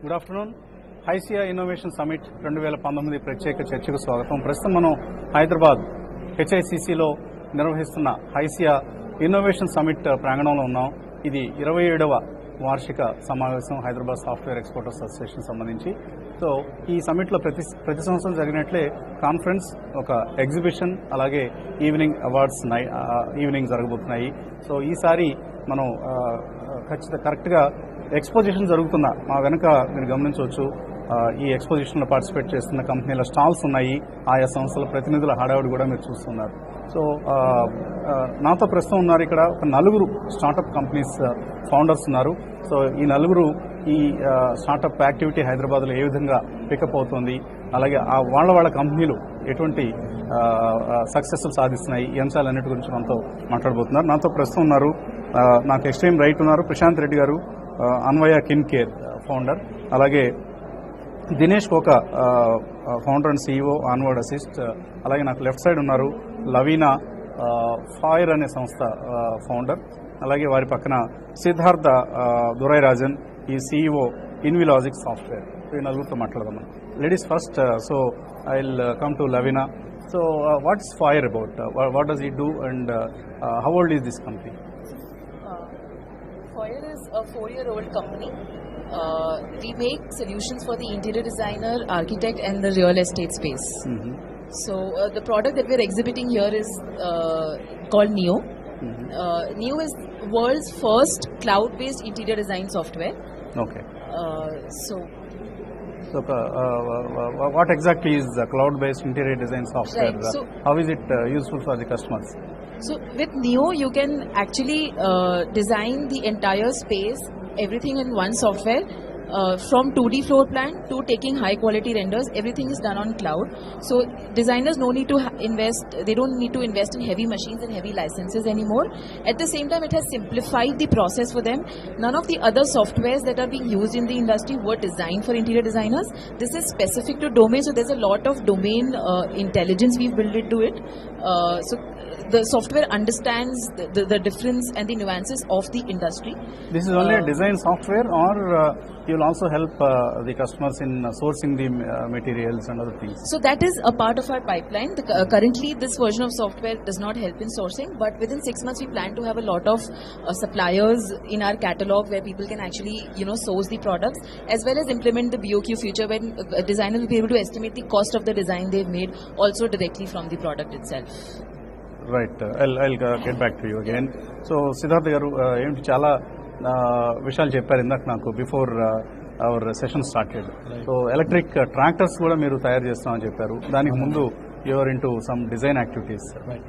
Good afternoon HYSEA innovation summit రెండు వేల పంతొమ్మిది ప్రత్యేక చర్చకు స్వాగతం ప్రస్తుతం మనం హైదరాబాద్ హెచ్ఐసిసిలో నిర్వహిస్తున్న హైసియా ఇన్నోవేషన్ సమిట్ ప్రాంగణంలో ఉన్నాం ఇది ఇరవై ఏడవ వార్షిక సమావేశం హైదరాబాద్ సాఫ్ట్వేర్ ఎక్స్పోర్టర్స్ అసోసియేషన్ సంబంధించి సో ఈ సమిట్లో ప్రతి ప్రతి సంవత్సరం జరిగినట్లే కాన్ఫరెన్స్ ఒక ఎగ్జిబిషన్ అలాగే ఈవినింగ్ అవార్డ్స్ నై ఆ, ఈవినింగ్ జరగబోతున్నాయి సో ఈసారి మనం ఆ, ఖచ్చితంగా కరెక్ట్గా ఎక్స్పోజిషన్ జరుగుతున్న మా వెనుక మీరు గమనించవచ్చు ఆ, ఈ ఎక్స్పోజిషన్లో పార్టిసిపేట్ చేస్తున్న కంపెనీల స్టాల్స్ ఉన్నాయి ఆయా సంస్థల ప్రతినిధుల హడావుడి కూడా మీరు చూస్తున్నారు సో ఆ, ఆ, నాతో ప్రస్తుతం ఉన్నారు ఇక్కడ ఒక నలుగురు స్టార్టప్ కంపెనీస్ ఫౌండర్స్ ఉన్నారు సో ఈ నలుగురు ఈ ఆ, స్టార్టప్ యాక్టివిటీ హైదరాబాద్లో ఏ విధంగా పికప్ అవుతుంది అలాగే ఆ వాళ్ళ వాళ్ళ కంపెనీలు ఎటువంటి సక్సెస్ సాధిస్తున్నాయి ఈ అంశాలన్నిటి గురించి మనతో మాట్లాడబోతున్నారు నాతో ప్రస్తుతం ఉన్నారు ఆ, నాకు ఎక్స్ట్రీమ్ రైట్ ఉన్నారు ప్రశాంత్ రెడ్డి గారు ఆ, అన్వయ కిన్ కేర్ ఫౌండర్ అలాగే Dinesh Koka founder and CEO Onward Assist అలాగే నాకు లెఫ్ట్ సైడ్ ఉన్నారు లవీనా ఫైర్ అనే సంస్థ ఫౌండర్ అలాగే వారి పక్కన సిద్ధార్థ దురై రాజన్ ఈ సీఈఓ ఇన్విలాజిక్ సాఫ్ట్వేర్ ఈ నలుగురితో మాట్లాడదాం ladies first so I will come to Laveena so what is Foyer about what does he do and how old is this company Uh, Foyer is a four-year-old company. Uh, we make solutions for the interior designer, architect, and the real estate space. So uh, the product that we're exhibiting here is uh, called Neo. Uh, Neo is world's first cloud-based interior design software. Okay Uh, so So, uh, uh, what exactly is the cloud-based interior design software? Right, so- How is it uh, useful for the customers? So with Neo, you can actually uh, design the entire space, everything in one software. Uh, from 2D floor plan to taking high quality renders, everything is done on cloud. So designers no need to ha- invest. They don't need to invest in heavy machines and heavy licenses anymore. At the same time, it has simplified the process for them. None of the other softwares that are being used in the industry were designed for interior designers. This is specific to domain, so there's a lot of domain uh, intelligence we've built into it. Uh, so the software understands the, the, the difference and the nuances of the industry. This is only a Uh, design software, or uh, you will also help uh, the customers in uh, sourcing the uh, materials and other things. So that is a part of our pipeline. The, uh, currently, this version of software does not help in sourcing, but within six months, we plan to have a lot of uh, suppliers in our catalog where people can actually, you know, source the products as well as implement the BOQ feature when uh, a designer will be able to estimate the cost of the design they've made also directly from the product itself. Right I'll I'll get back to you again so Siddharth garu uh, ఏంటి చాలా uh, విషయాలు చెప్పారు ఇందాక నాకు before our session started so electric tractors కూడా మీరు తయారు చేస్తామని చెప్పారు దానికి ముందు your into some design activities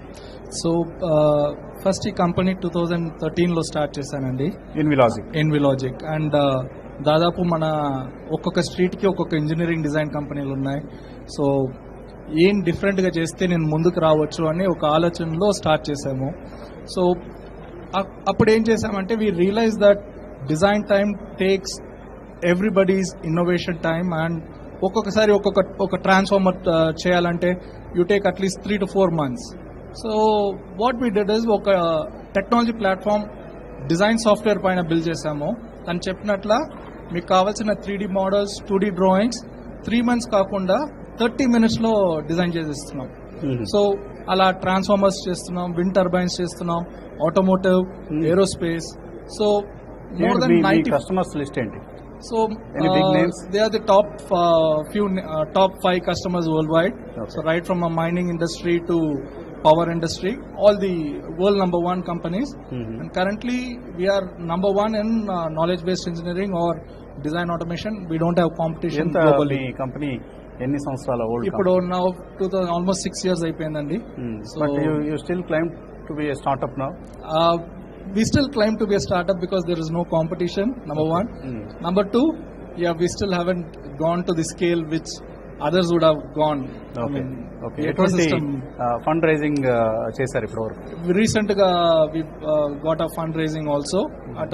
so first ఈ కంపెనీ టూ థౌజండ్ థర్టీన్లో స్టార్ట్ చేశానండి ఇన్విలాజిక్ ఎన్విలాజిక్ అండ్ దాదాపు మన ఒక్కొక్క స్ట్రీట్కి ఒక్కొక్క ఇంజనీరింగ్ డిజైన్ కంపెనీలు ఉన్నాయి సో ఏం డిఫరెంట్గా చేస్తే నేను ముందుకు రావచ్చు అని ఒక ఆలోచనలో స్టార్ట్ చేశాము సో అ- అప్పుడు ఏం చేశామంటే we realize that design time takes everybody's innovation time and ఒక్కొక్కసారి ఒక్కొక్క ఒక ట్రాన్స్ఫార్మర్ చేయాలంటే you take at least three to four months so what we did is ఒక టెక్నాలజీ ప్లాట్ఫామ్ డిజైన్ సాఫ్ట్వేర్ పైన బిల్డ్ చేశాము తను చెప్పినట్ల మీకు కావాల్సిన three D models two D drawings three months కాకుండా థర్టీ మినిట్స్లో డిజైన్ చేసేస్తున్నాం సో అలా ట్రాన్స్ఫార్మర్స్ చేస్తున్నాం విండ్ టర్బైన్స్ చేస్తున్నాం automotive Hmm. Aerospace so more than ninety customers list ఏంటి So Any big uh, names? they are the top uh, few uh, top five customers worldwide. Okay. So right from a mining industry to power industry, all the world number one companies. Mhm. And currently we are number one in uh, knowledge based engineering or design automation. We don't have competition ఎంత globally. మీ company ఎన్ని సంవత్సరాల old ఇప్పుడు now two thousand almost six years అయిపోయిందండి So- but you you still claim to be a startup now Uh, we still claim to be a startup because there is no competition. Number one. Number two, yeah, we still haven't gone to the scale which others would have gone. I okay mean, okay the ఎటువంటి ecosystem. Fund raising చేశారు ఇప్పటి వరకు We recently uh, we uh, got a fundraising also at a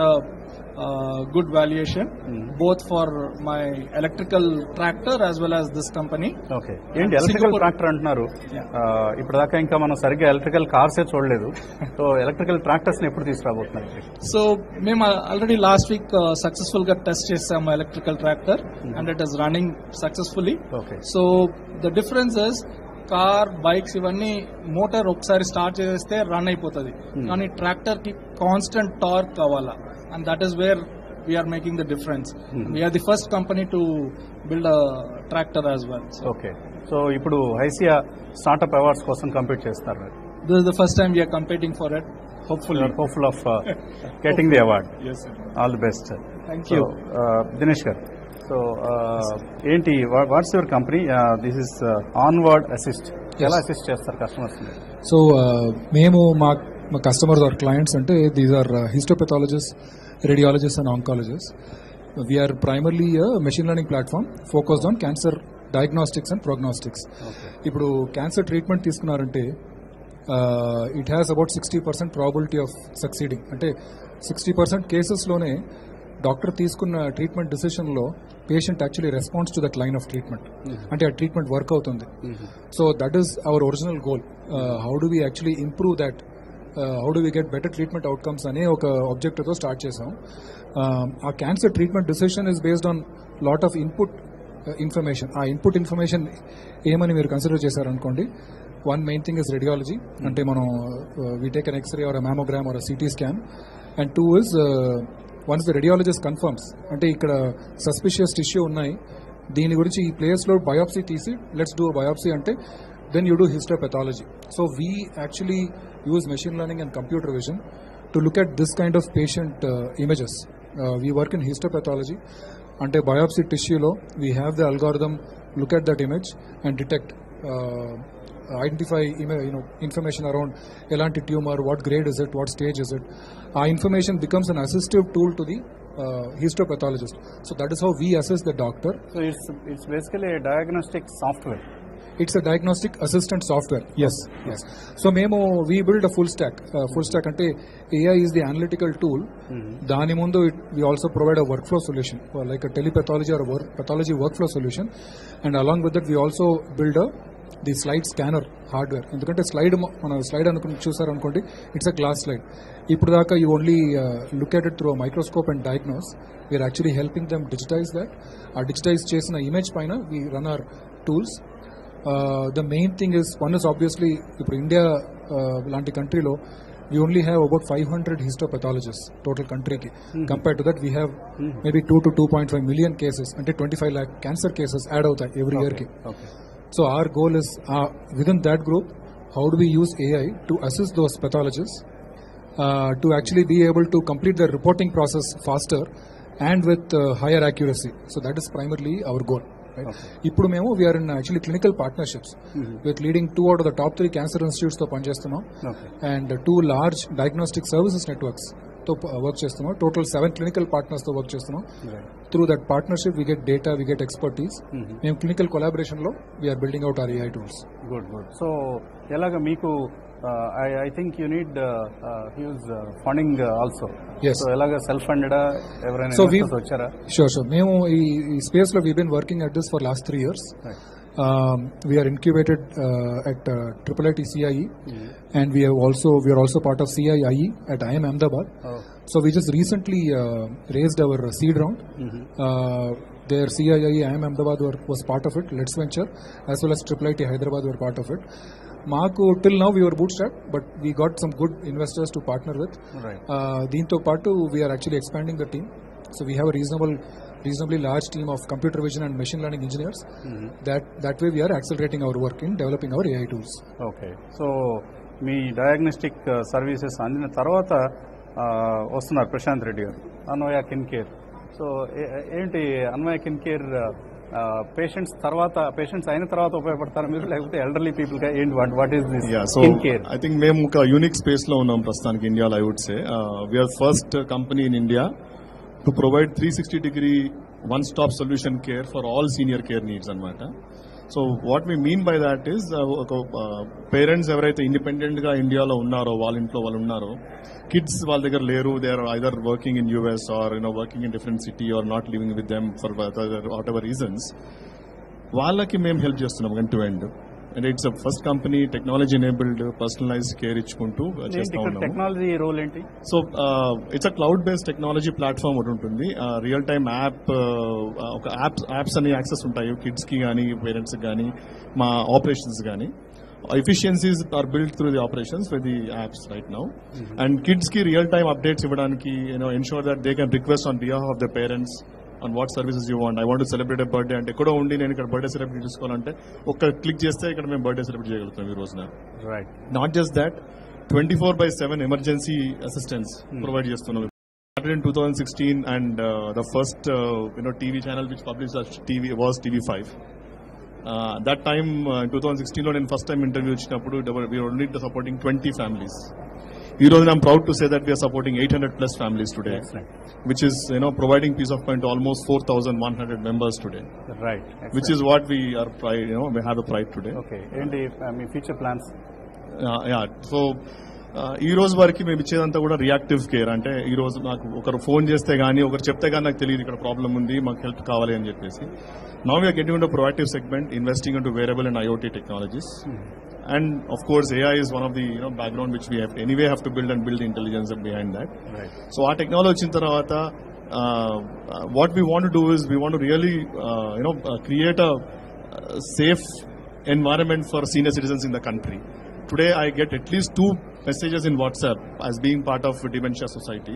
good valuation Hmm. Both for my electrical tractor as well as this company okay ఏంటి electrical Singapore- tractor అంటున్నారు Yeah. ఆ, ఇప్పుడు దాకా ఇంకా మనం సరిగ్గా ఎలక్ట్రికల్ కార్సే చూడలేదు సో ఎలక్ట్రికల్ ట్రాక్టర్స్ ఎప్పుడు తీసుకురాబోతున్నారు సో మేము ఆల్రెడీ లాస్ట్ వీక్ సక్సెస్ఫుల్ గా టెస్ట్ చేసాము electrical tractor and it is running successfully okay so the difference is car bikes ఇవన్నీ మోటార్ ఒకసారి స్టార్ట్ చేస్తే రన్ అయిపోతుంది Hmm. కానీ ట్రాక్టర్ కి కాన్స్టెంట్ టార్క్ కావాలా and that is where we're making the difference Hmm. We're the first company to build a tractor as well okay so ఇప్పుడు HYSEA startup awards కోసం complete చేస్తారు this is the first time we're competing for it hopefully hopeful of getting the award ఎస్ all the best thank so you Dinesh garu so ఏంటి what's your company this is Onward Assist ఎలా assist చేస్తారు customers so మేము మా మా customers are clients అంటే these are histopathologist radiologist and oncologist we're primarily machine learning platform focused on cancer diagnostics and prognostics okay ఇప్పుడు cancer treatment తీసుకున్నారంటే it has about sixty percent probability of succeeding అంటే sixty percent కేసెస్లోనే doctor తీసుకున్న treatment డిసిషన్లో patient actually response to that line of treatment అంటే ఆ treatment work అవుతుంది so that is our original goal how do we actually improve that how do we get better treatment outcomes అనే ఒక ఆబ్జెక్టివ్తో start చేసాం Uh, ఆ cancer treatment decision is based on lot of input information ఆ input information ఏమని మీరు consider చేశారనుకోండి one main thing is radiology అంటే మనం we take an x-ray or mammogram or CT scan and two is once the radiologist confirms అంటే ఇక్కడ suspicious tissue ఉన్నాయి దీని గురించి ఈ ప్లేస్లో బయాప్సీ తీసి లెట్స్ డూ బయాప్సీ అంటే then you do histopathology so we actually use machine learning and computer vision to look at this kind of patient uh, images. Uh, we work in histopathology. అంటే biopsy టిష్యూలో we have the algorithm look at that image and detect identify you know information around ఎలాంటి tumour what grade is it what stage is it ఆ information becomes an assistive tool to the histopathologist. So that is how we assess the doctor. So it's it's basically diagnostic software It's a diagnostic assistant software. Yes, yes. So మేము we build a full stack. Uh, full stack అంటే AI is the analytical tool. దాని ముందు we also provide a workflow solution uh, like a telepathology or a work, pathology workflow solution. And along with that we also build a the slide scanner hardware ఎందుకంటే slide మన slide అనుకుని చూసారనుకోండి it's a glass slide ఇప్పుడు దాకా you only look at it through microscope and diagnose we're actually helping them digitise that ఆ digitise చేసిన image పైన we run our tools the main thing is one is obviously ఇప్పుడు India లాంటి కంట్రీలో we only have about five hundred histopathologist total కంట్రీకి compare to that we have maybe two to two point five million cases అంటే twenty five lakh cancer cases add అవుతాయి every ఇయర్కి okay So our goal is uh, within that group, how do we use AI to assist those pathologists uh, to actually be able to complete their reporting process faster and with uh, higher accuracy. So that is primarily our goal. Right? ఇప్పుడు మేము we're in actually clinical partnerships with leading two out of the top three cancer institutes తో పనిచేస్తున్నాం okay and two large diagnostic services networks తో work చేస్తున్నాం total seven clinical partners తో work చేస్తున్నాం through that partnership we get data we get expertise మేము clinical collaboration లో we're building out our AI tools good good so ఎలాగ మీకు I I think you need huge funding also Yes. So ఎలాగ self ఫండెడా ఎవరైనా So we- investors వచ్చారా sure sure మేము ఈ ఈ స్పేస్ లో we been working at this for last three years we're incubated at triple IT CIE and we also we're also part of CIIE at IIM Ahmedabad so we just recently raised our seed round their CII IIM Ahmedabad were, was part of it, Let's Venture, as well as Triple IT Hyderabad were part of it. మాకు till now we were bootstrapped, but we got some good investors to partner with. Right Uh, దీంతో పాటు we're actually expanding the team so we have reasonable reasonably large team of computer vision and machine learning engineers that that way we're accelerating our work in developing our AI tools okay so మీ diagnostic services అందిన తర్వాత ఆ, వస్తున్నారు ప్రశాంత్ రెడ్డి గారు అన్వయ kin care so ఏ- ఏంటి అన్వయ kin care patients తర్వాత పేషెంట్స్ అయిన తర్వాత ఉపయోగపడతారా మీరు లేకపోతే ఎల్డర్లీ పీపుల్ గా ఏంటి what is this yeah so kin care I think మేము ఒక యూనిక్ స్పేస్ లో ఉన్నాం ప్రస్తుతానికి ఇండియాలో I would say we're first company in India to provide three sixty degree one stop solution care for all senior care needs అనమాట so what me mean by that is ఒక parents ఎవరైతే independent గా ఇండియాలో ఉన్నారో వాళ్ళ ఇంట్లో వాళ్ళు ఉన్నారో కిడ్స్ వాళ్ళ దగ్గర లేరు they are either working in US or you know working in different city or not living with them for whatever reasons వాళ్ళకి మేము హెల్ప్ చేస్తున్నాం end to end and it's first company technology enabled personalise care ఇచ్చుకుంటూ ఏంటి చేస్తా ఇక్కడ ఉన్నాము technology role ఏంటి so it's a cloud based technology platform ఒకటి ఉంటుంది రియల్ టైమ్ యాప్ ఒక యాప్స్ యాప్స్ అనే యాక్సెస్ ఉంటాయి కిడ్స్ కి కానీ పేరెంట్స్ కానీ మా ఆపరేషన్స్ కానీ efficiencies are build through the operations with the apps right now and kids కి రియల్ టైమ్ అప్డేట్స్ ఇవ్వడానికి you know ensure that they can request on behalf of the parents on what services you want I want celebrate birthday అంటే ఎక్కడో ఉండి నేను ఇక్కడ birthday celebrate చేసుకోవాలంటే ఒక్క click చేస్తే ఇక్కడ మేము బర్త్డే సెలబ్రేట్ చేయగలుగుతాం ఈ రోజున right not just that twenty four by seven emergency assistance provide చేస్తున్నాం started in 2016 and uh, the first uh, you know TV channel which published as TV was TV5. Uh, that time uh, in 2016 లో నేను first time interview ఇచ్చినప్పుడు we were only supporting 20 families. ఈ రోజు I'm proud to say that we are supporting 800 plus families today, excellent which is you know providing peace of mind to almost 4,100 members today, right which is what we are pride you know we have a pride today. Okay ఏంటి uh, మీ future plans yeah so ఈ రోజు వరకు మేము ఇచ్చేదంతా కూడా reactive care అంటే ఈ రోజు నాకు ఒకరు ఫోన్ చేస్తే గానీ ఒకరు చెప్తే గానీ నాకు తెలియదు ఇక్కడ ప్రాబ్లం ఉంది మాకు హెల్ప్ కావాలి అని చెప్పేసి now we're getting to proactive segment investing into wearable and IoT technologies and of course AI is one of the you know background which we have anyway have to build and build intelligence behind that right so ఆ technology వచ్చిన తర్వాత what we want do is we want really you know create a safe environment for senior citizens in the country. Today, I get at least two messages in WhatsApp as being part of Dementia Society,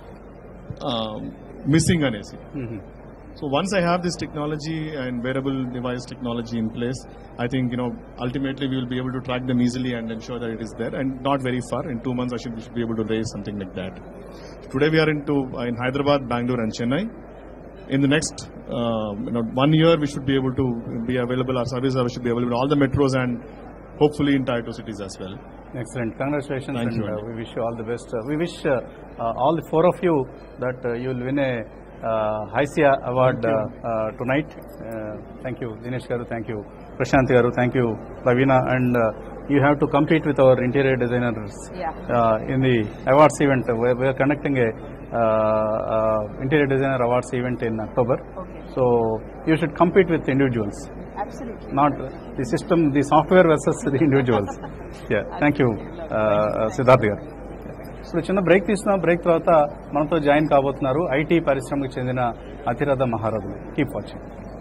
um, missing an AC. So once I have this technology and wearable device technology in place, I think you know ultimately we will be able to track them easily and ensure that it is there and not very far. In two months, I should, we should be able to raise something like that. Today we are into uh, in Hyderabad, Bangalore, and Chennai. In the next uh, you know one year, we should be able to be available. Our service should be available in all the metros and hopefully in tier two cities as well. Excellent. Congratulations Thank and you, uh, Andy. we wish you all the best. Uh, we wish uh, uh, all the four of you that uh, you will win a uh, HICIA award uh, uh, tonight. Uh, thank you, Dinesh Garu. Thank you, Prashant Garu. Thank you, Lavina. And uh, you have to compete with our interior designers Yeah. uh, in the awards event. We we are conducting a uh, uh, interior designer awards event in October. Okay. So you should compete with individuals. Absolutely. not the system, the software versus the individuals. yeah, thank you, uh, Siddharth garu ఇప్పుడు చిన్న break తీసుకున్నాం break తర్వాత మనతో join కాబోతున్నారు IT పరిశ్రమకు చెందిన అతిరథ మహారథులు keep watching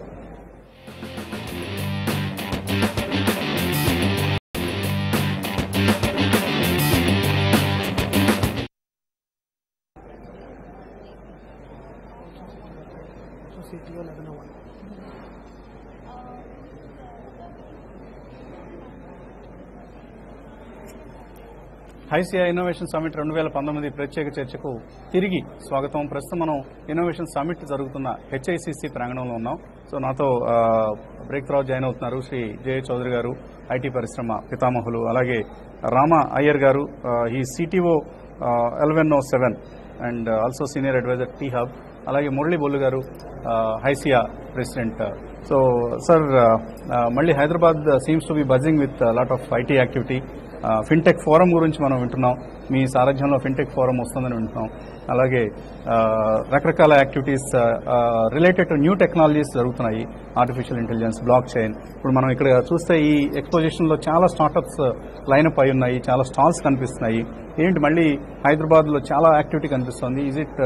ICI innovation summit రెండు వేల పంతొమ్మిది ప్రత్యేక చర్చకు తిరిగి స్వాగతం ప్రస్తుతం మనం ఇన్నోవేషన్ సమిట్ జరుగుతున్న హెచ్ఐసిసి ప్రాంగణంలో ఉన్నాం సో నాతో ఆ, బ్రేక్ తర్వాత జాయిన్ అవుతున్నారు శ్రీ జయ చౌదరి గారు ఐటీ పరిశ్రమ పితామహులు అలాగే రామ అయ్యర్ గారు ఈ CTO eleven o seven and also senior advisor T Hub అలాగే Murali Bollu garu HYSEA president so sir మళ్ళీ Hyderabad seems to be buzzing with lot of IT activity fintech forum గురించి మనం వింటున్నాం మీ సారథ్యంలో ఫిన్టెక్ ఫోరం వస్తుందని వింటున్నాం అలాగే ఆ, రకరకాల activities related to new technologies జరుగుతున్నాయి ఆర్టిఫిషియల్ ఇంటెలిజెన్స్ బ్లాక్ చైన్ ఇప్పుడు మనం ఇక్కడ చూస్తే ఈ ఎక్స్పోజిషన్లో చాలా స్టార్టప్స్ లైనప్ అయి ఉన్నాయి చాలా స్టాల్స్ కనిపిస్తున్నాయి ఏంటి మళ్ళీ హైదరాబాద్లో చాలా యాక్టివిటీ కనిపిస్తుంది is it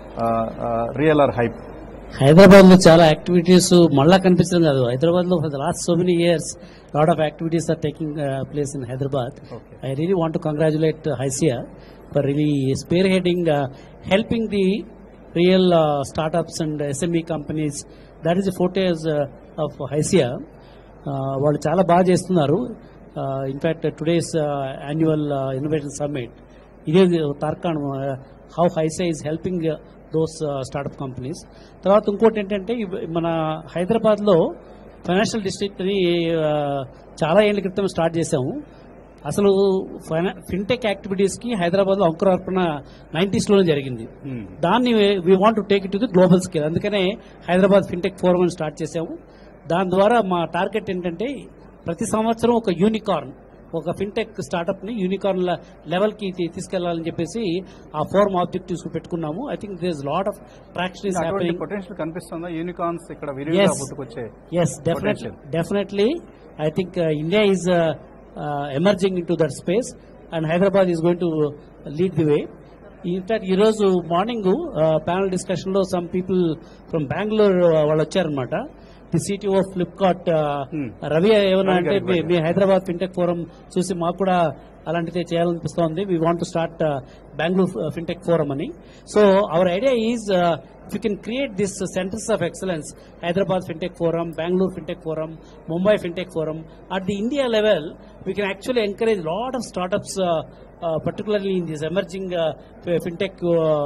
real or hype Hyderabad లో చాలా యాక్టివిటీస్ మళ్ళా కనిపించడం కాదు హైదరాబాద్ లో for the last so many years lot of activities are taking place in Hyderabad Okay. I really want to congratulate HYSEA for really spearheading helping the real startups and SME companies that is the footage of HYSEA వాళ్ళు చాలా బాగా చేస్తున్నారు in fact today's annual innovation summit ఇదే తార్కాణం how HYSEA is helping those startup companies తర్వాత ఇంకోటి ఏంటంటే ఇవ్- మన హైదరాబాద్లో ఫైనాన్షియల్ డిస్ట్రిక్ట్ అని ఆ, చాలా ఏళ్ల క్రితం స్టార్ట్ చేశాము అసలు ఫైనా- ఫిన్టెక్ యాక్టివిటీస్కి హైదరాబాద్లో అంకురార్పణ నైంటీస్లోనే జరిగింది దాన్ని we want to take it to the global scale అందుకనే హైదరాబాద్ ఫిన్టెక్ ఫోరం అని స్టార్ట్ చేసాము దాని ద్వారా మా టార్గెట్ ఏంటంటే ప్రతి సంవత్సరం ఒక యూనికార్న్ ఒక ఫిన్టెక్ స్టార్టప్ ని యూనికార్న్ లెవెల్ కి తీ- తీసుకెళ్లాలని చెప్పేసి ఆ ఫోర్మ్ ఆబ్జెక్టివ్స్ పెట్టుకున్నాము I think this lot of practice అటువంటి హ్యాపెనింగ్ పొటెన్షియల్ కనిపిస్తుందా యూనికార్న్స్ ఇక్కడ విరివిగా Yes. పుట్టుకొచ్చే Yes, definitely. Definitely. I think uh, India is uh, uh, emerging into that space and Hyderabad is going to lead the way. In fact, ఈ రోజు morning panel discussion లో some people from Bengaluru వాళ్ళు వచ్చారనమాట the CTO Flipkart Hmm. Ravi ఏమన్నా రవి అంటే గారికి మీ- వెళ్ళారు. మీ Hyderabad fintech forum చూసి మాకు కూడా అలాంటిదే చేయాలనిపిస్తోంది we want to start Bengaluru fintech forum అని so our idea is you can create this centres of excellence Hyderabad fintech forum Bengaluru fintech forum Mumbai fintech forum at the India level we can actually encourage lot of startups particularly in this emerging fintech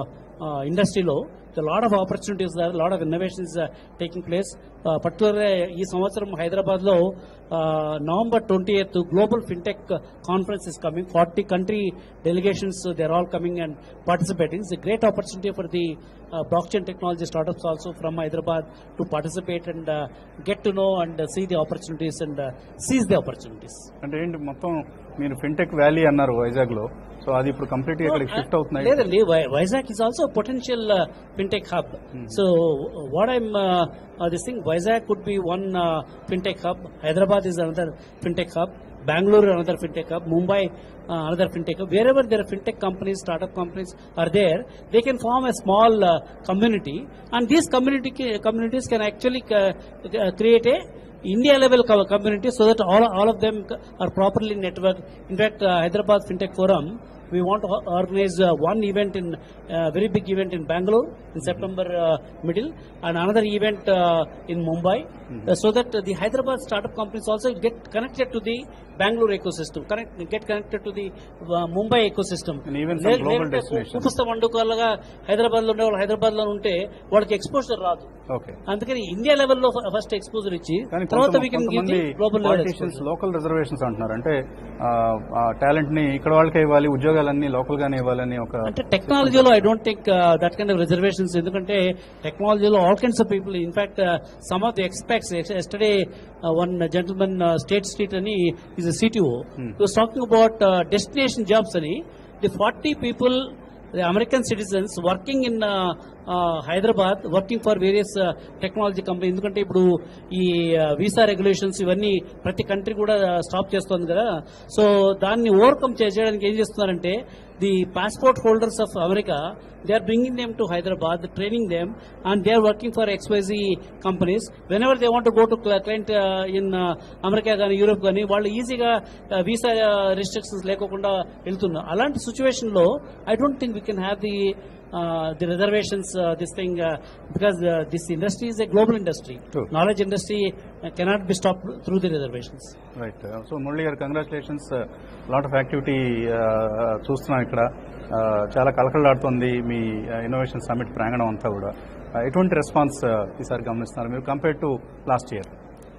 ఇండస్ట్రీలో a lot of opportunities there, a lot of innovations uh, taking place. Uh, particularly ఈ సంవత్సరం హైదరాబాద్ లో November twenty eighth global fintech conference is coming forty country delegations they are all coming and participating it's great opportunity for the blockchain technology startups also from Hyderabad to participate and get to know and see the opportunities and seize the opportunities అంటే ఏంటి మొత్తం మీరు fintech valley అన్నారు వైజాగ్ లో so అది ఇప్పుడు complete గా ఇక్కడికి షిఫ్ట్ అవుతున్నాయి లేదండి Vizag is also potential fintech hub so what I'm this thing Vizag could be one fintech hub Hyderabad is another fintech hub Bangalore another fintech hub, Mumbai uh, another fintech hub. Wherever there are fintech companies, startup companies are there, they can form a small uh, community, and these community communities can actually uh, uh, create a India level co- community so that all all of them c- are properly networked. In fact, uh, Hyderabad FinTech Forum, we want to o- organize uh, one event in uh, very big event in Bangalore in September uh, middle, and another event uh, in Mumbai, uh, so that uh, the Hyderabad startup companies also get connected to the Bangalore ecosystem, connect get connected to the uh, Mumbai ecosystem. And even some లే- global లేదంటే destinations. కుపుస్త వండుకోలుగా హైదరాబాద్ లో ఉండే వాళ్ళు హైదరాబాద్ లో ఉంటే వాళ్ళకి ఎక్స్పోజర్ రాదు ఓకే అందుకని ఇండియా లెవెల్లో ఫస్ట్ ఎక్స్పోజర్ ఇచ్చి కానీ తర్వాత కొంత- వీ కెన్ గివ్ కొంతమంది global level politicians local reservations అంటున్నారు అంటే టాలెంట్ ని ఇక్కడ వాళ్ళకే ఇవ్వాలి ఉద్యోగాలన్నీ లోకల్ గానే ఇవ్వాలని ఒక అంటే టెక్నాలజీలో I don't think that kind of reservations ఎందుకంటే టెక్నాలజీలో all kinds of people in fact some of the expects yesterday one gentlemen State Street అని is CTO was talking about destination jobs అని the forty people the American citizens working in Hyderabad working for various technology company ఎందుకంటే ఇప్పుడు ఈ visa regulations ఇవన్నీ ప్రతి country కూడా stop చేస్తోంది కదా సో దాన్ని ఓవర్కమ్ చేయడానికి ఏం చేస్తున్నారంటే the passport holders of America they are bringing them to Hyderabad training them and they are working for XYZ companies whenever they want go to client in America కానీ Europe కానీ వాళ్ళు ఈజీగా visa restrictions లేకోకుండా వెళ్తున్నారు అలాంటి situation లో I don't think we can have the the reservations this thing because this industry is a global industry True. Knowledge industry cannot be stop through the reservations right so Murali garu congratulations lot of activity చూస్తున్నాం ఇక్కడ Uh, చాలా కలకలాడుతోంది మీ innovation summit ప్రాంగణం అంతా కూడా Uh, ఎటువంటి response ఈసారి గమనిస్తున్నారు మీరు compare to last year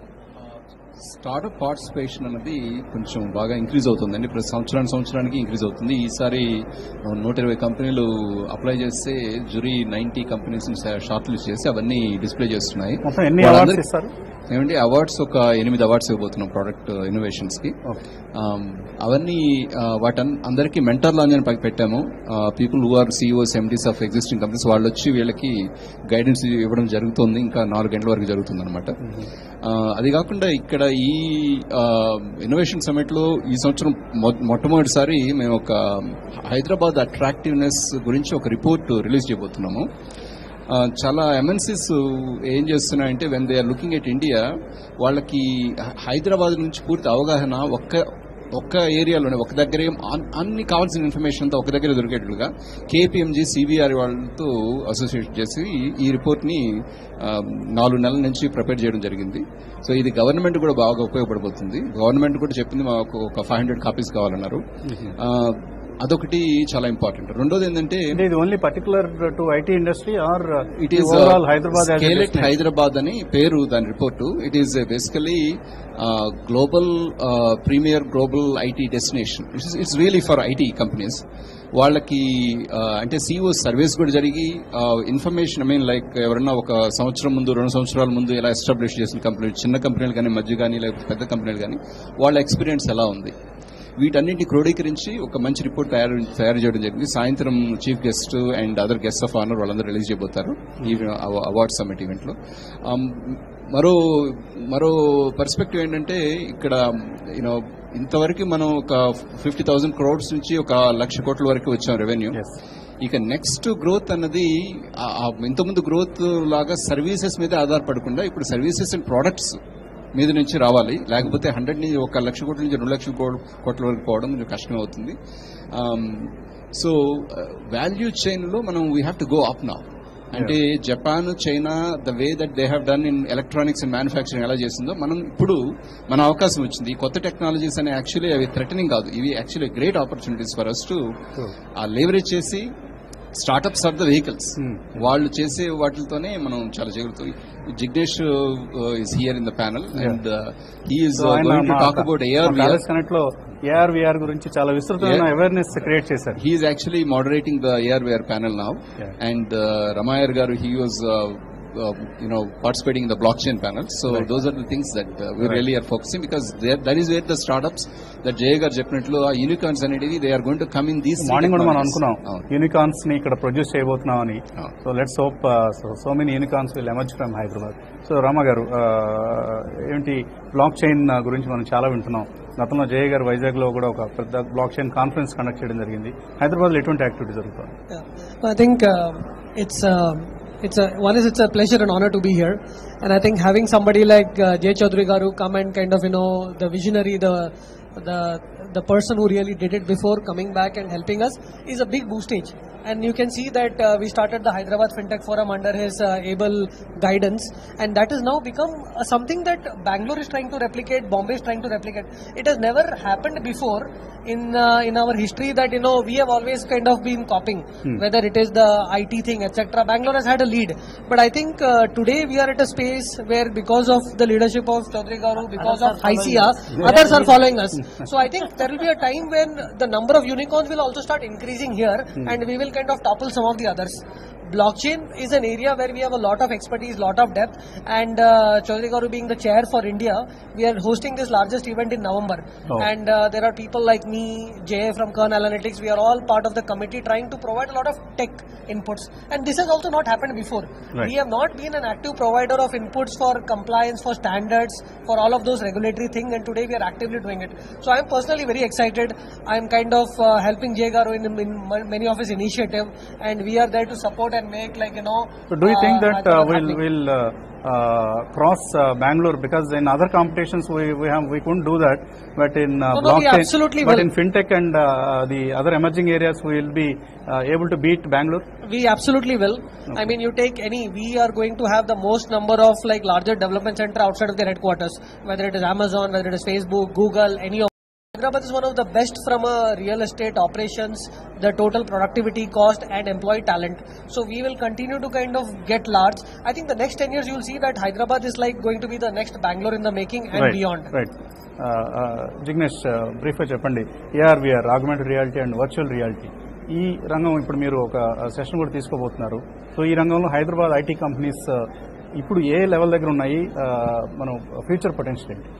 startup participation అనేది కొంచెం బాగా ఇంక్రీజ్ అవుతుందండి ప్రతి సంవత్సరానికి సంవత్సరానికి ఇంక్రీజ్ అవుతుంది ఈసారి నూట ఇరవై కంపెనీలు అప్లై చేస్తే jury ninety companies shortlist చేసి అవన్నీ డిస్ప్లే చేస్తున్నాయి మొత్తం ఎన్ని అవార్డ్స్ వాళ్ళందరికీ- ఇస్తారు ఏమండి అవార్డ్స్ ఒక ఎనిమిది అవార్డ్స్ ఇవ్వబోతున్నాం ప్రోడక్ట్ ఇన్నోవేషన్స్ కి ఓకే Um, అవన్నీ వాటి అందరికీ మెంటర్ లాంజ్ అని పైకి పెట్టాము people who are CEOs MDs of existing companies వాళ్ళు వచ్చి వీళ్ళకి గైడెన్స్ ఇవ్వడం జరుగుతుంది ఇంకా నాలుగు గంటల వరకు జరుగుతుంది అనమాట అది కాకుండా ఇక్కడ ఈ ఇన్నోవేషన్ సమిట్ లో ఈ సంవత్సరం మొ- మొట్టమొదటిసారి మేము ఒక హైదరాబాద్ అట్రాక్టివ్నెస్ గురించి ఒక రిపోర్ట్ రిలీజ్ చేయబోతున్నాము ఆ, చాలా ఎంఎన్సీస్ ఏం చేస్తున్నాయంటే when they are looking at India వాళ్ళకి హ- హైదరాబాద్ నుంచి పూర్తి అవగాహన ఒక్క ఒక్క ఏరియాలోనే ఒక దగ్గరే అన్- అన్ని కావాల్సిన ఇన్ఫర్మేషన్ అంతా ఒక దగ్గర దొరికేట్లుగా కేపీఎంజీ సిబిఆర్ వాళ్ళతో అసోసియేట్ చేసి ఈ రిపోర్ట్ ని ఆ, నాలుగు నెలల నుంచి ప్రిపేర్ చేయడం జరిగింది సో ఇది గవర్నమెంట్ కూడా బాగా ఉపయోగపడబోతుంది గవర్నమెంట్ కూడా చెప్పింది మాకు ఒక ఫైవ్ హండ్రెడ్ కాపీస్ కావాలన్నారు ఆ, అదొకటి చాలా ఇంపార్టెంట్ రెండోది ఏంటంటే అంటే ఇది only particular to IT industry or it is overall Hyderabad as a స్కేలెట్ destination? హైదరాబాద్ అని పేరు దాని report it is basically global premier global IT destination it's it's really for IT companies వాళ్ళకి uh, అంటే సిఓ సర్వీస్ కూడా జరిగి ఇన్ఫర్మేషన్ ఐ మీన్ లైక్ ఎవరన్నా ఒక సంవత్సరం ముందు రెండు సంవత్సరాల ముందు ఎలా ఎస్టాబ్లిష్ చేసిన కంపెనీలు చిన్న కంపెనీలు కానీ మధ్య కానీ లేకపోతే పెద్ద కంపెనీలు కానీ వాళ్ళ ఎక్స్పీరియన్స్ ఎలా ఉంది వీటన్నింటిని క్రోడీకరించి ఒక మంచి రిపోర్ట్ తయారు తయారు చేయడం జరిగింది సాయంత్రం chief guest and other guest of honour వాళ్ళందరూ రిలీజ్ చేయబోతారు ఈ అవార్డ్ సమ్మిట్ ఈవెంట్ లో Um, మరో మరో పర్స్పెక్టివ్ ఏంటంటే ఇక్కడ యూనో ఇంతవరకు మనం ఒక ఫిఫ్టీ థౌసండ్ క్రోడ్స్ నుంచి ఒక లక్ష కోట్ల వరకు వచ్చాం రెవెన్యూ Yes. ఇక నెక్స్ట్ గ్రోత్ అన్నది ఆ- ఆ ఇంతకుముందు గ్రోత్ లాగా సర్వీసెస్ మీద ఆధారపడకుండా ఇప్పుడు సర్వీసెస్ అండ్ ప్రోడక్ట్స్ మీద నుంచి రావాలి లేకపోతే హండ్రెడ్ నుంచి ఒక లక్ష కోట్ల నుంచి రెండు లక్షల కో- కోట్ల వరకు పోవడం కొంచెం కష్టం అవుతుంది సో వాల్యూ చైన్ లో మనం we have to go up నా అంటే Japan China the way that they have done in electronics and manufacturing ఎలా చేసిందో మనం ఇప్పుడు మన అవకాశం వచ్చింది ఈ కొత్త టెక్నాలజీస్ అనే యాక్చువల్లీ అవి థ్రెటనింగ్ కాదు ఇవి actually great opportunities for us to ఆ లేవరేజ్ చేసి startups are the vehicles Hmm. వాళ్ళు చేసే వాటితోనే మనం చాలా చేయగలుగుతాం Jignesh is here in the panel and he is So, ఆయన గోయింగ్ టు మా- టాక్ అబౌట్ మా ఏఆర్ ప్యాలెస్ కనెక్ట్ లో ఏఆర్ విఆర్ గురించి చాలా విస్తృతమైన Yeah. అవేర్నెస్ క్రియేట్ చేశారు He is actually moderating the ARWare panel now, Yeah. and uh, Ramayar Garu he was. Uh, uh, you know, participating in the blockchain panel. So those are the things that uh, we really are focusing because there, that is where the startups that Jay గారు చెప్పినట్లు ఆ unicorns అనేది they are going to come in these three morning కూడా మనం technologies. అనుకున్నాం అవును. Unicorns ని ఇక్కడ ప్రొడ్యూస్ చేయబోతున్నాం అని అవును. So let's hope so many unicorns will emerge from Hyderabad so Rama garu uh, ఏంటి బ్లాక్ చైన్ గురించి మనం చాలా వింటున్నాం గతంలో జయ గారు వైజాగ్ లో కూడా ఒక పెద్ద బ్లాక్ చైన్ కాన్ఫరెన్స్ కండక్ట్ చేయడం జరిగింది హైదరాబాద్ లో ఎటువంటి యాక్టివిటీ జరుగుతుంది Yeah. I think uh, it's uh, it's a one is it's a pleasure and honor to be here, and I think having somebody like uh, Jay Chaudhary Garu come and kind of you know the visionary, the the the person who really did it before coming back and helping us is a big boostage. And you can see that uh, we started the Hyderabad FinTech Forum under his uh, able guidance, and that has now become uh, something that Bangalore is trying to replicate, Bombay is trying to replicate. It has never happened before in uh, in our history that you know we have always kind of been copying, whether it is the IT thing, etc. Bangalore has had a lead, but I think uh, today we are at a space where because of the leadership of Chaudhary Garu, because of ICA, others are following us. So I think there will be a time when the number of unicorns will also start increasing here, and we will kind of topple some of the others. Blockchain is an area where we have a lot of expertise, lot of depth, and uh, Chaudhary Garu being the chair for India, we are hosting this largest event in November. Oh. And uh, there are people like me, Jay from Kern Analytics, we are all part of the committee trying to provide a lot of tech inputs. And this has also not happened before. Right. We have not been an active provider of inputs for compliance, for standards, for all of those regulatory things, and today we are actively doing it. So I am personally very excited. I am kind of uh, helping Jay Garu in, in many of his initiative, and we are there to support and make like you know. So do you think uh, that uh, Hyderabad we'll happening. will uh, uh, cross uh, Bangalore because in other competitions we we have we couldn't do that, but in uh, No, no, we blockchain, absolutely but will. in fintech and uh, the other emerging areas we will be uh, able to beat Bangalore. We absolutely will. I mean, you take any, we are going to have the most number of like larger development center outside of their headquarters, whether it is Amazon, whether it is Facebook, Google, any of. Hyderabad is one of the best from a real estate operations, the total productivity cost and employee talent. So we will continue to kind of get large. I think the next 10 years you will see that Hyderabad is like going to be the next Bangalore in the making and right, beyond. Right. Jignesh బ్రీఫ్గా చెప్పండి AR VR augmented reality and virtual reality ఈ రంగం ఇప్పుడు మీరు ఒక session కూడా తీసుకోబోతున్నారు so ఈ రంగంలో హైదరాబాద్ ఐటీ కంపెనీస్ ఇప్పుడు ఏ లెవెల్ దగ్గర ఉన్నాయి uh, మనం ఫ్యూచర్ పొటెన్షియల్ ఏంటి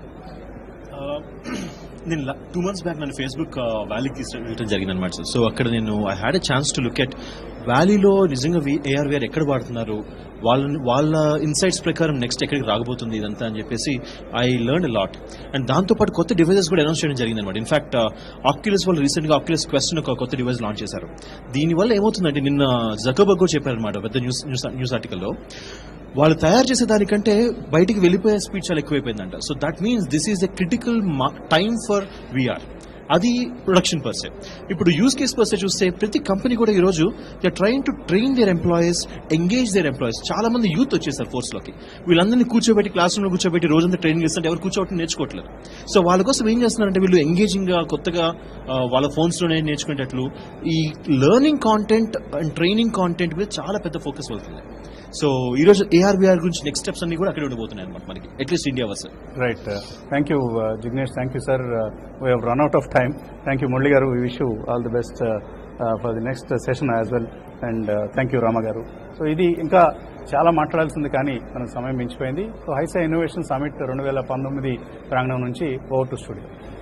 నేను టూ మంత్స్ బ్యాక్ నన్ను ఫేస్బుక్ వ్యాలీకి తీసుకెళ్ళడం జరిగింది అనమాట సార్ సో అక్కడ నేను I had a chance to look at వ్యాలీలో నిజంగా ఏఆర్వీఆర్ ఎక్కడ వాడుతున్నారు వాళ్ళ వాళ్ళ ఇన్సైట్స్ ప్రకారం నెక్స్ట్ ఎక్కడికి రాకపోతుంది ఇదంతా అని చెప్పేసి I learn a lot and దాంతోపాటు కొత్త డివైజెస్ కూడా అనౌన్స్ చేయడం జరిగింది అనమాట ఇన్ఫాక్ట్ ఆక్యులస్ వాళ్ళు రీసెంట్గా ఆక్యులస్ క్వశ్చన్ ఒక కొత్త డివైస్ లాంచ్ చేశారు దీనివల్ల ఏమవుతుందంటే నిన్న జకబగ్ కూడా చెప్పారనమాట పెద్ద న్యూస్ న్యూస్ న్యూస్ ఆర్టికల్లో వాళ్ళు తయారు చేసే దానికంటే బయటికి వెళ్ళిపోయే స్పీడ్ చాలా ఎక్కువైపోయిందంట so that means this is the critical time for VR అది ప్రొడక్షన్ పర్సే ఇప్పుడు యూస్ కేస్ పర్సే చూస్తే ప్రతి కంపెనీ కూడా ఈ రోజు they train to train their employees engage their employees చాలా మంది యూత్ వచ్చేసారు ఫోర్స్ లోకి వీళ్ళందరినీ కూర్చోబెట్టి క్లాస్ రూమ్ లో కూర్చోబెట్టి రోజంతా ట్రైనింగ్ ఇస్తుంటే ఎవరు కూర్చోబెట్టి నేర్చుకోవట్లేదు సో వాళ్ళ కోసం ఏం చేస్తున్నారంటే వీళ్ళు ఎంగేజింగ్ గా కొత్తగా ఆ, వాళ్ళ ఫోన్స్ లోనే నేర్చుకునేటట్లు ఈ learning content and training content మీద చాలా పెద్ద ఫోకస్ వెళ్తుంది సో ఈ రోజు ఏఆర్బిఆర్ గురించి నెక్స్ట్ స్టెప్స్ అన్ని కూడా అక్కడే ఉండబోతున్నాయి అనమాట మనకి అట్లీస్ట్ ఇండియా వర్స్ right thank you Jignesh thank you sir we have run out of time thank you Murali garu we wish you all the best for the next session as well and thank you Rama garu so ఇది ఇంకా చాలా మాట్లాడాల్సింది కానీ మనకు సమయం మించిపోయింది so హైసా innovation summit రెండు వేల పంతొమ్మిది ప్రాంగణం నుంచి ఓవర్ టు స్టూడియో